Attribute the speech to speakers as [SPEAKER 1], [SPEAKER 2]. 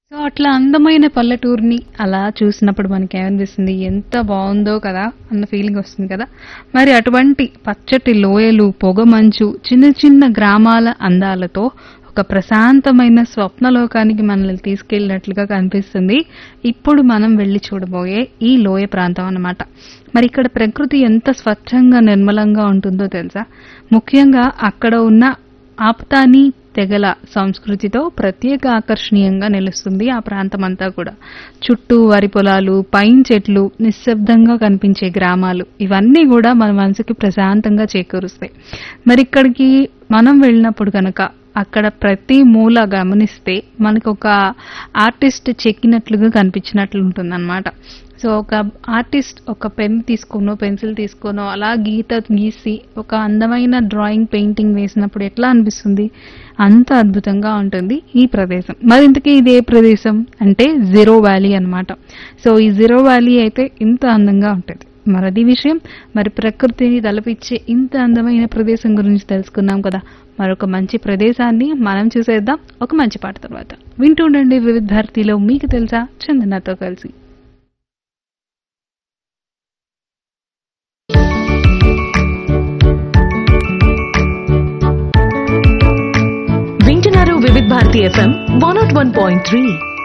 [SPEAKER 1] so అట్లా అందమైన పల్లెటూరుని అలా చూసినప్పుడు మనకి ఏమనిపిస్తుంది ఎంత బాగుందో కదా అన్న ఫీలింగ్ వస్తుంది కదా మరి అటువంటి పచ్చటి లోయలు పొగమంచు చిన్న చిన్న గ్రామాల అందాలతో ఒక ప్రశాంతమైన స్వప్నలోకానికి మనల్ని తీసుకెళ్ళినట్లుగా కనిపిస్తుంది ఇప్పుడు మనం వెళ్ళి చూడబోయే ఈ లోయ ప్రాంతం అన్నమాట మరి ఇక్కడ ప్రకృతి ఎంత స్వచ్ఛంగా నిర్మలంగా ఉంటుందో తెలుసా ముఖ్యంగా అక్కడ ఉన్న ఆప్తాని తెగల సంస్కృతితో ప్రత్యేక ఆకర్షణీయంగా నిలుస్తుంది ఆ ప్రాంతం అంతా కూడా చుట్టూ వరి పొలాలు పైన్ చెట్లు నిశ్శబ్దంగా కనిపించే గ్రామాలు ఇవన్నీ కూడా మన మనసుకి ప్రశాంతంగా చేకూరుస్తాయి మరి ఇక్కడికి మనం వెళ్ళినప్పుడు కనుక అక్కడ ప్రతి మూల గమనిస్తే మనకు ఒక ఆర్టిస్ట్ చెక్కినట్లుగా కనిపించినట్లు ఉంటుందన్నమాట సో ఒక ఆర్టిస్ట్ ఒక పెన్ తీసుకోనో పెన్సిల్ తీసుకోనో అలా గీత గీసి ఒక అందమైన డ్రాయింగ్ పెయింటింగ్ వేసినప్పుడు ఎట్లా అనిపిస్తుంది అంత అద్భుతంగా ఉంటుంది ఈ ప్రదేశం మరి ఇంతకీ ఇది ఏ ప్రదేశం అంటే జీరో వ్యాలీ అన్నమాట సో ఈ జీరో వ్యాలీ అయితే ఇంత అందంగా ఉంటుంది మరి అది విషయం మరి ప్రకృతిని తలపిచ్చే ఇంత అందమైన ప్రదేశం గురించి తెలుసుకున్నాం కదా మరొక మంచి ప్రదేశాన్ని మనం చూసేద్దాం ఒక మంచి పాట తర్వాత వింటూ ఉండండి వివిధ భారతిలో మీకు తెలుసా చందనతో కలిసి
[SPEAKER 2] వింటున్నారు Vividh Bharati FM one naught one point three